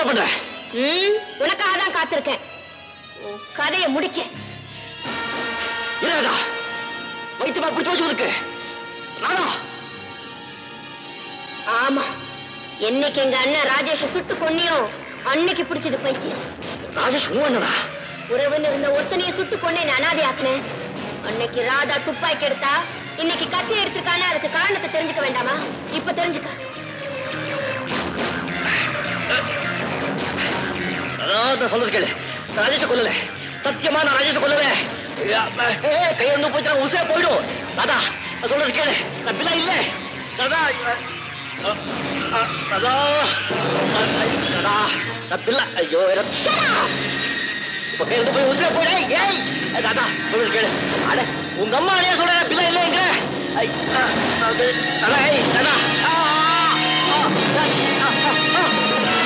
என்ன பண்ற ம், உனக்காக தான் காத்திருக்கேன் உன் கதையை முடிக்க இராதா வைத்தியமா பிடிச்சு வச்சு உனக்கு ராதா ஆமா என்னைக்கு எங்க அண்ணன் ராஜேஷ சுட்டு கொன்னியோ அன்னைக்கு பிடிச்சது பைத்தியம் ராஜேஷ் உன் அண்ணனா உறவுன்னு இருந்த ஒருத்தனைய சுட்டு கொன்னே அனாதை ஆக்குனேன் அன்னைக்கு ராதா துப்பாக்கி எடுத்தா இன்னைக்கு கத்தி எடுத்திருக்கானே அதுக்கு காரணத்தை தெரிஞ்சுக்க வேண்டாமா இப்ப தெரிஞ்சுக்க அதான் நான் சொல்றது கேளு நான் ராஜேஷ கொல்லல சத்தியமா நான் ராஜேஷ கொல்லல கை வந்து போச்சு உசே போயிடும் ராதா நான் சொல்றது கேளு நான் பிள்ளை இல்ல ராதா இவ- அ- அ- ராதா ராதா நான் பிள்ளை ஐயோ எனக்கு- இப்ப கை வந்து போய் உசே போயிடு ஏய் ராதா சொல்றது கேளு அட உங்க அம்மா அடையா சொல்ற பிள்ளை இல்லைங்கிற ஐ, அ, அது, ராதா, ஏய், ராதா. ஆ, ஆ, ஆ, ஆ, ஆ, ஆ, ஆ.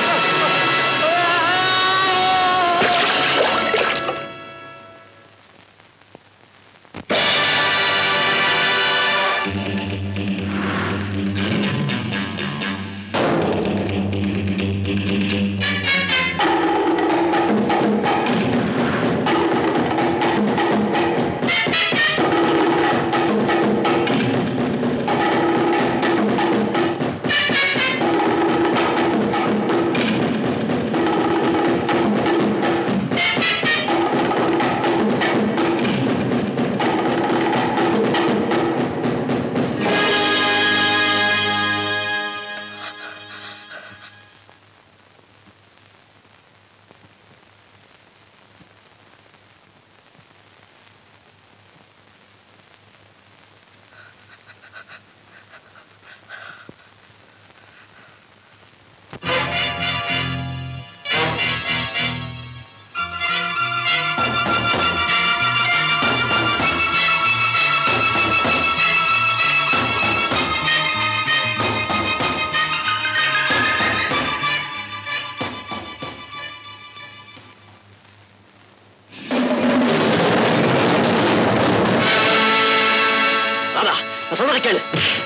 ராதா நான் சொல்றதை கேளு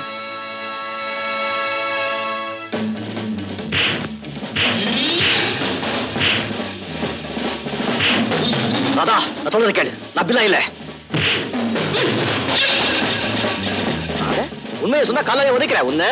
ராதா நான் சொல்றதை கேளு நான் பிள்ளை இல்ல அட, உண்மையை சொன்னா காலையை உதைக்கிறேன் உன்ன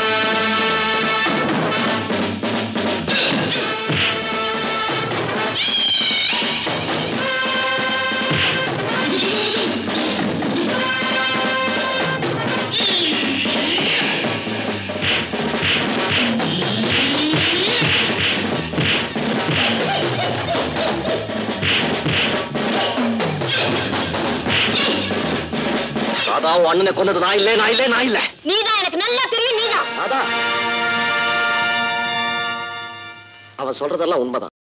ராதா உன் அண்ணனை கொன்னது நான் இல்ல நான் இல்ல நான் இல்ல நீதான் எனக்கு நல்லா தெரியும் நீதான் ராதா அவன் சொல்றதெல்லாம் உண்மைதான்